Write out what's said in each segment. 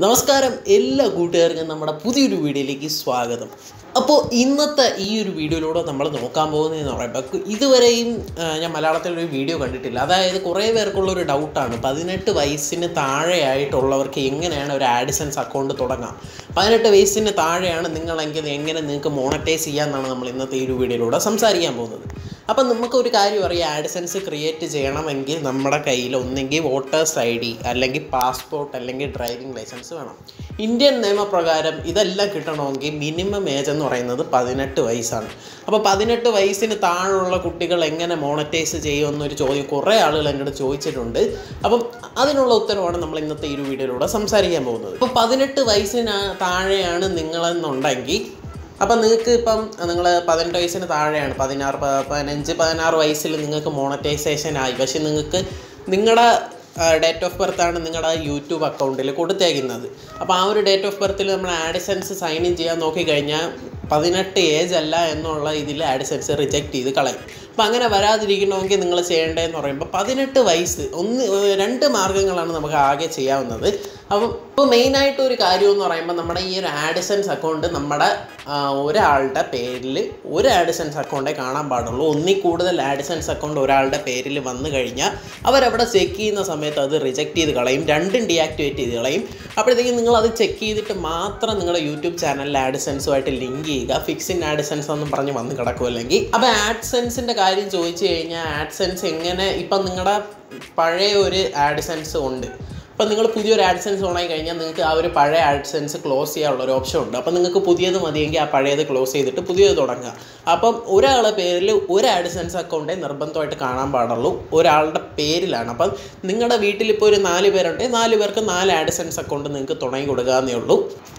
നമസ്കാരം എല്ലാ കൂട്ടുകാർക്കും നമ്മുടെ പുതിയൊരു വീഡിയോയിലേക്ക് സ്വാഗതം അപ്പോൾ ഇന്നത്തെ ഈ ഒരു വീഡിയോയിലൂടെ നമ്മൾ നോക്കാൻ പോകുന്നതെന്ന് പറയുമ്പോൾ ഇതുവരെയും ആ, ഞാൻ മലയാളത്തിലൊരു വീഡിയോ കണ്ടിട്ടില്ല അതായത് കുറേ പേർക്കുള്ള ഒരു ഡൗട്ടാണ് പതിനെട്ട് വയസ്സിന് താഴെയായിട്ടുള്ളവർക്ക് എങ്ങനെയാണ് ഒരു ആഡിസൻസ് അക്കൗണ്ട് തുടങ്ങാം പതിനെട്ട് വയസ്സിന് താഴെയാണ് നിങ്ങളെങ്കിൽ എങ്ങനെ നിങ്ങൾക്ക് മോണറ്റൈസ് ചെയ്യാമെന്നാണ് നമ്മൾ ഇന്നത്തെ ഈ ഒരു വീഡിയോയിലൂടെ സംസാരിക്കാൻ പോകുന്നത് അപ്പം നമുക്ക് ഒരു കാര്യം അറിയാം ആഡ്സൻസ് ക്രിയേറ്റ് ചെയ്യണമെങ്കിൽ നമ്മുടെ കയ്യിൽ ഒന്നെങ്കിൽ വോട്ടേഴ്സ് ഐ ഡി അല്ലെങ്കിൽ പാസ്പോർട്ട് അല്ലെങ്കിൽ ഡ്രൈവിംഗ് ലൈസൻസ് വേണം ഇന്ത്യൻ നിയമപ്രകാരം ഇതെല്ലാം കിട്ടണമെങ്കിൽ മിനിമം ഏജ് എന്ന് പറയുന്നത് പതിനെട്ട് വയസ്സാണ് അപ്പോൾ പതിനെട്ട് വയസ്സിന് താഴെയുള്ള കുട്ടികൾ എങ്ങനെ മോണറ്റൈസ് ചെയ്യുമെന്നൊരു ചോദ്യം കുറേ ആളുകൾ എന്നോട് ചോദിച്ചിട്ടുണ്ട് അപ്പം അതിനുള്ള ഉത്തരവാണ് നമ്മൾ ഇന്നത്തെ ഈ ഒരു വീഡിയോയിലൂടെ സംസാരിക്കാൻ പോകുന്നത് അപ്പോൾ പതിനെട്ട് വയസ്സിന് താഴെയാണ് നിങ്ങളെന്നുണ്ടെങ്കിൽ അപ്പം നിങ്ങൾക്ക് ഇപ്പം നിങ്ങൾ പതിനെട്ട് വയസ്സിന് താഴെയാണ് പതിനാറ് പ- പതിനഞ്ച് പതിനാറ് വയസ്സിൽ നിങ്ങൾക്ക് മോണറ്റൈസേഷൻ ആയി പക്ഷെ നിങ്ങൾക്ക് നിങ്ങളുടെ ഡേറ്റ് ഓഫ് ബർത്ത് ആണ് നിങ്ങളുടെ യൂട്യൂബ് അക്കൗണ്ടിൽ കൊടുത്തേക്കുന്നത് അപ്പോൾ ആ ഒരു ഡേറ്റ് ഓഫ് ബർത്തിൽ നമ്മൾ ആഡിസൻസ് സൈൻ ഇൻ ചെയ്യാൻ നോക്കിക്കഴിഞ്ഞാൽ പതിനെട്ട് ഏജ് അല്ല എന്നുള്ള ഇതിൽ ആഡിസൻസ് റിജക്റ്റ് ചെയ്ത് കളയും അപ്പോൾ അങ്ങനെ വരാതിരിക്കണമെങ്കിൽ നിങ്ങൾ ചെയ്യേണ്ടതെന്ന് പറയുമ്പോൾ പതിനെട്ട് വയസ്സ് ഒന്ന് രണ്ട് മാർഗ്ഗങ്ങളാണ് നമുക്ക് ആകെ ചെയ്യാവുന്നത് അപ്പം ഇപ്പോൾ മെയിനായിട്ട് ഒരു കാര്യം എന്ന് പറയുമ്പോൾ നമ്മുടെ ഈ ഒരു ആഡിസൻസ് അക്കൗണ്ട് നമ്മുടെ ആ, ഒരാളുടെ പേരിൽ ഒരു ആഡിസൻസ് അക്കൗണ്ടേ കാണാൻ പാടുള്ളൂ ഒന്നിൽ കൂടുതൽ ആഡിസൻസ് അക്കൗണ്ട് ഒരാളുടെ പേരിൽ വന്നു കഴിഞ്ഞാൽ അവരവിടെ ചെക്ക് ചെയ്യുന്ന സമയത്ത് അത് റിജക്റ്റ് ചെയ്ത് കളയും രണ്ടും ഡീആക്ടിവേറ്റ് ചെയ്ത് കളയും അപ്പോഴത്തേക്കും നിങ്ങൾ അത് ചെക്ക് ചെയ്തിട്ട് മാത്രം നിങ്ങളുടെ യൂട്യൂബ് ചാനലിൽ ആഡിസൻസുമായിട്ട് ലിങ്ക് ചെയ്യുക ഫിക്സിൻ ആഡിസൻസ് എന്നും പറഞ്ഞ് വന്ന് കിടക്കും അല്ലെങ്കിൽ അപ്പോൾ ആഡ്സെൻസിൻ്റെ കാര്യം ചോദിച്ചു കഴിഞ്ഞാൽ ആഡ്സെൻസ് എങ്ങനെ ഇപ്പം നിങ്ങളുടെ പഴയ ഒരു ആഡ്സെൻസ് ഉണ്ട് അപ്പം നിങ്ങൾ പുതിയൊരു ആഡ്സെൻസ് ഓണായി കഴിഞ്ഞാൽ നിങ്ങൾക്ക് ആ ഒരു പഴയ ആഡ്സെൻസ് ക്ലോസ് ചെയ്യാനുള്ള ഒരു ഓപ്ഷൻ ഉണ്ട് അപ്പം നിങ്ങൾക്ക് പുതിയത് മതിയെങ്കിൽ ആ പഴയത് ക്ലോസ് ചെയ്തിട്ട് പുതിയത് തുടങ്ങുക അപ്പം ഒരാളുടെ പേരിൽ ഒരു ആഡ്സെൻസ് അക്കൗണ്ടേ നിർബന്ധമായിട്ട് കാണാൻ പാടുള്ളൂ ഒരാളുടെ പേരിലാണ് അപ്പം നിങ്ങളുടെ വീട്ടിൽ ഇപ്പോൾ ഒരു നാല് പേരുണ്ടെങ്കിൽ നാല് പേർക്ക് നാല് ആഡ്സെൻസ് അക്കൗണ്ട് നിങ്ങൾക്ക് തുടങ്ങി കൊടുക്കാവുന്നേ ഉള്ളൂ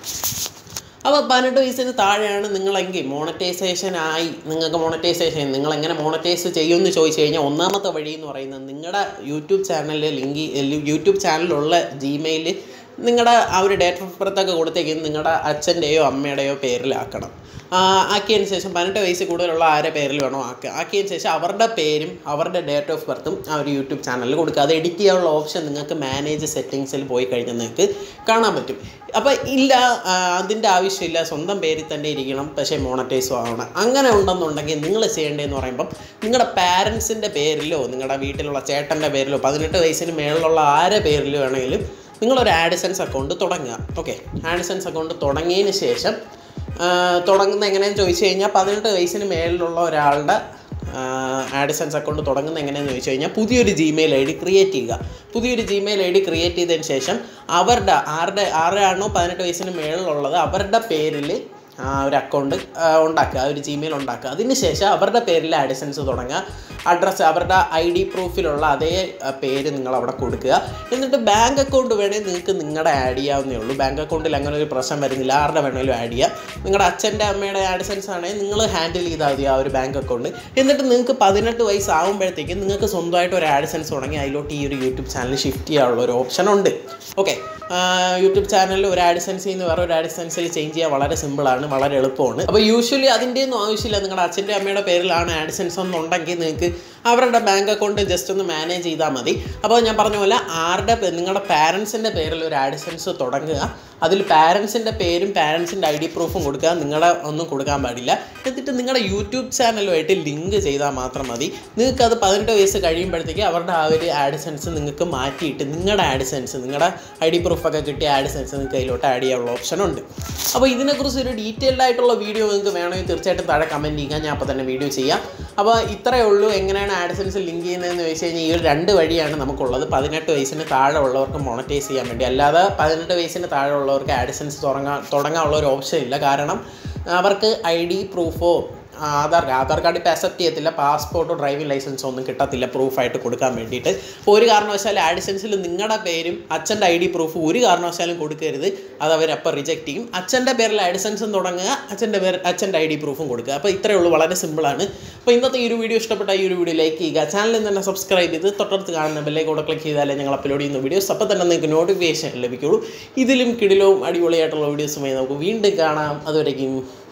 അപ്പോൾ പതിനെട്ട് വയസ്സിന് താഴെയാണ് നിങ്ങളെങ്കിൽ മോണറ്റൈസേഷൻ ആയി നിങ്ങൾക്ക് മോണറ്റൈസേഷൻ നിങ്ങൾ എങ്ങനെ മോണറ്റൈസ് ചെയ്യുമെന്ന് ചോദിച്ചു കഴിഞ്ഞാൽ ഒന്നാമത്തെ വഴി എന്ന് പറയുന്നത് നിങ്ങളുടെ യൂട്യൂബ് ചാനലിൽ ലിങ്ക് യൂട്യൂബ് ചാനലിലുള്ള ജിമെയിൽ നിങ്ങളുടെ ആ ഒരു ഡേറ്റ് ഓഫ് ബർത്ത് ഒക്കെ കൊടുത്തേക്കും നിങ്ങളുടെ അച്ഛൻ്റെയോ അമ്മയുടെയോ പേരിലാക്കണം ആ, ആക്കിയതിന് ശേഷം പതിനെട്ട് വയസ്സ് കൂടുതലുള്ള ആരെ പേരിൽ വേണോ ആക്കുക ആക്കിയതിന് ശേഷം അവരുടെ പേരും അവരുടെ ഡേറ്റ് ഓഫ് ബർത്തും ആ ഒരു യൂട്യൂബ് ചാനലിൽ കൊടുക്കുക അത് എഡിറ്റ് ചെയ്യാനുള്ള ഓപ്ഷൻ നിങ്ങൾക്ക് മാനേജ് സെറ്റിങ്സിൽ പോയി കഴിഞ്ഞാൽ നിങ്ങൾക്ക് കാണാൻ പറ്റും അപ്പോൾ ഇല്ല ആ, അതിൻ്റെ ആവശ്യമില്ല സ്വന്തം പേരിൽ തന്നെ ഇരിക്കണം പക്ഷേ മോണറ്റൈസും ആവണം അങ്ങനെ ഉണ്ടെന്നുണ്ടെങ്കിൽ നിങ്ങൾ ചെയ്യേണ്ടതെന്ന് പറയുമ്പം നിങ്ങളുടെ പാരൻസിൻ്റെ പേരിലോ നിങ്ങളുടെ വീട്ടിലുള്ള ചേട്ടൻ്റെ പേരിലോ പതിനെട്ട് വയസ്സിന് മേളിലുള്ള ആരെ പേരിലോ വേണമെങ്കിലും നിങ്ങളൊരു ആഡിസൻസ് അക്കൗണ്ട് തുടങ്ങുക ഓക്കെ ആഡിസൻസ് അക്കൗണ്ട് തുടങ്ങിയതിന് ശേഷം ആ, തുടങ്ങുന്നത് എങ്ങനെയാണെന്ന് ചോദിച്ചു കഴിഞ്ഞാൽ പതിനെട്ട് വയസ്സിന് മേളിലുള്ള ഒരാളുടെ ആഡിസൻസ് അക്കൗണ്ട് തുടങ്ങുന്നത് എങ്ങനെയാണെന്ന് ചോദിച്ചു കഴിഞ്ഞാൽ പുതിയൊരു ജിമെയിൽ ഐ ഡി ക്രിയേറ്റ് ചെയ്യുക പുതിയൊരു ജിമെയിൽ ഐ ഡി ക്രിയേറ്റ് ചെയ്തതിന് ശേഷം അവരുടെ ആരുടെ ആരുടെയാണോ പതിനെട്ട് വയസ്സിന് മേളിലുള്ളത് അവരുടെ പേരിൽ ആ ഒരു അക്കൗണ്ട് ഉണ്ടാക്കുക ആ ഒരു ജിമെയിൽ ഉണ്ടാക്കുക അതിന് ശേഷം അവരുടെ പേരിൽ ആഡിസൻസ് തുടങ്ങുക അഡ്രസ്സ് അവരുടെ ഐ ഡി പ്രൂഫിലുള്ള അതേ ആ, പേര് നിങ്ങൾ അവിടെ കൊടുക്കുക എന്നിട്ട് ബാങ്ക് അക്കൗണ്ട് വേണമെങ്കിൽ നിങ്ങൾക്ക് നിങ്ങളുടെ ആഡ് ചെയ്യാവുന്നേ ഉള്ളൂ ബാങ്ക് അക്കൗണ്ടിൽ അങ്ങനെ ഒരു പ്രശ്നം വരുന്നില്ല ആരുടെ വേണമെങ്കിലും ആഡ് ചെയ്യുക നിങ്ങളുടെ അച്ഛൻ്റെ അമ്മയുടെ ആഡിസൻസ് ആണെങ്കിൽ നിങ്ങൾ ഹാൻഡിൽ ചെയ്താൽ മതി ആ ഒരു ബാങ്ക് അക്കൗണ്ട് എന്നിട്ട് നിങ്ങൾക്ക് പതിനെട്ട് വയസ്സാകുമ്പോഴത്തേക്കും നിങ്ങൾക്ക് സ്വന്തമായിട്ട് ഒരു ആഡിസൻസ് തുടങ്ങി അതിലോട്ട് ഈ ഒരു യൂട്യൂബ് ചാനൽ ഷിഫ്റ്റ് ചെയ്യാനുള്ള ഒരു ഓപ്ഷൻ ഉണ്ട് ഓക്കെ യൂട്യൂബ് ചാനലിൽ ഒരു ആഡിസൻസിൽ നിന്ന് വേറെ ഒരു ആഡിസൻസിൽ ചേഞ്ച് ചെയ്യാൻ വളരെ സിമ്പിളാണ് വളരെ എളുപ്പമാണ് അപ്പോൾ യൂഷ്വലി അതിൻ്റെ ഒന്നും ആവശ്യമില്ല നിങ്ങളുടെ അച്ഛൻ്റെ അമ്മയുടെ പേരിലാണ് ആഡിസൻസ് എന്നുണ്ടെങ്കിൽ നിങ്ങൾക്ക് അവരുടെ ബാങ്ക് അക്കൗണ്ട് ജസ്റ്റ് ഒന്ന് മാനേജ് ചെയ്താൽ മതി അപ്പോൾ ഞാൻ പറഞ്ഞ പോലെ ആരുടെ പേ- നിങ്ങളുടെ പാരൻസിൻ്റെ പേരിൽ ഒരു ആഡിസൻസ് തുടങ്ങുക അതിൽ പാരൻസിൻ്റെ പേരും പാരൻസിൻ്റെ ഐ ഡി പ്രൂഫും കൊടുക്കുക നിങ്ങളുടെ ഒന്നും കൊടുക്കാൻ പാടില്ല എന്നിട്ട് നിങ്ങളുടെ യൂട്യൂബ് ചാനലുമായിട്ട് ലിങ്ക് ചെയ്താൽ മാത്രം മതി നിങ്ങൾക്ക് അത് പതിനെട്ട് വയസ്സ് കഴിയുമ്പോഴത്തേക്ക് അവരുടെ ആ ഒരു ആഡിസൻസ് നിങ്ങൾക്ക് മാറ്റിയിട്ട് നിങ്ങളുടെ ആഡിസൻസ് നിങ്ങളുടെ ഐ ഡി പ്രൂഫൊക്കെ കിട്ടിയ ആഡിസൻസ് നിങ്ങൾക്ക് അതിലോട്ട് ആഡ് ചെയ്യാനുള്ള ഓപ്ഷൻ ഉണ്ട് അപ്പോൾ ഇതിനെക്കുറിച്ച് ഒരു ഡീറ്റെയിൽഡ് ആയിട്ടുള്ള വീഡിയോ നിങ്ങൾക്ക് വേണമെങ്കിൽ തീർച്ചയായിട്ടും താഴെ കമൻറ്റ് ചെയ്യുക ഞാൻ അപ്പോൾ തന്നെ വീഡിയോ ചെയ്യാം അപ്പോൾ ഇത്രയേ ഉള്ളൂ എങ്ങനെയാണ് ആഡ്സൻസ് ലിങ്ക് ചെയ്യുന്നതെന്ന് ചോദിച്ചു കഴിഞ്ഞാൽ ഈ ഒരു രണ്ട് വഴിയാണ് നമുക്കുള്ളത് പതിനെട്ട് വയസ്സിന് താഴെ ഉള്ളവർക്ക് മോണറ്റൈസ് ചെയ്യാൻ വേണ്ടി അല്ലാതെ പതിനെട്ട് വയസ്സിന് താഴെ ഉള്ളവർക്ക് ആഡ്സൻസ് തുടങ്ങാൻ തുടങ്ങാനുള്ള ഒരു ഓപ്ഷൻ ഇല്ല കാരണം അവർക്ക് ഐ ഡി പ്രൂഫോ ആധാർ ആധാർ കാർഡ് ഇപ്പോൾ അക്സെപ്റ്റ് ചെയ്യത്തില്ല പാസ്പോർട്ടോ ഡ്രൈവിംഗ് ലൈസൻസോ ഒന്നും കിട്ടത്തില്ല പ്രൂഫായിട്ട് കൊടുക്കാൻ വേണ്ടിയിട്ട് അപ്പോൾ ഒരു കാരണവശാലും ആഡിസൻസിൽ നിങ്ങളുടെ പേരും അച്ഛൻ്റെ ഐ ഡി പ്രൂഫ് ഒരു കാരണവശാലും കൊടുക്കരുത് അത് അവരപ്പോൾ റിജക്റ്റ് ചെയ്യും അച്ഛൻ്റെ പേരിൽ ആഡിസൻസും തുടങ്ങുക അച്ഛൻ്റെ പേര് അച്ഛൻ്റെ ഐ ഡി പ്രൂഫും കൊടുക്കുക അപ്പോൾ ഇത്രയേ ഉള്ളൂ വളരെ സിമ്പിളാണ് അപ്പോൾ ഇന്നത്തെ ഈ ഒരു വീഡിയോ ഇഷ്ടപ്പെട്ട ഈ ഒരു വീഡിയോ ലൈക്ക് ചെയ്യുക ചാനലിൽ തന്നെ സബ്സ്ക്രൈബ് ചെയ്ത് തൊട്ടടുത്ത് കാണുന്ന ബെല്ലേക്ക് കൂടെ ക്ലിക്ക് ചെയ്താലേ ഞങ്ങൾ അപ്ലോഡ് ചെയ്യുന്ന വീഡിയോസ് അപ്പോൾ തന്നെ നിങ്ങൾക്ക് നോട്ടിഫിക്കേഷൻ ലഭിക്കുള്ളൂ ഇതിലും കിടിലവും അടിപൊളിയായിട്ടുള്ള വീഡിയോസുമായി നമുക്ക് വീണ്ടും കാണാം അതുവരേക്കും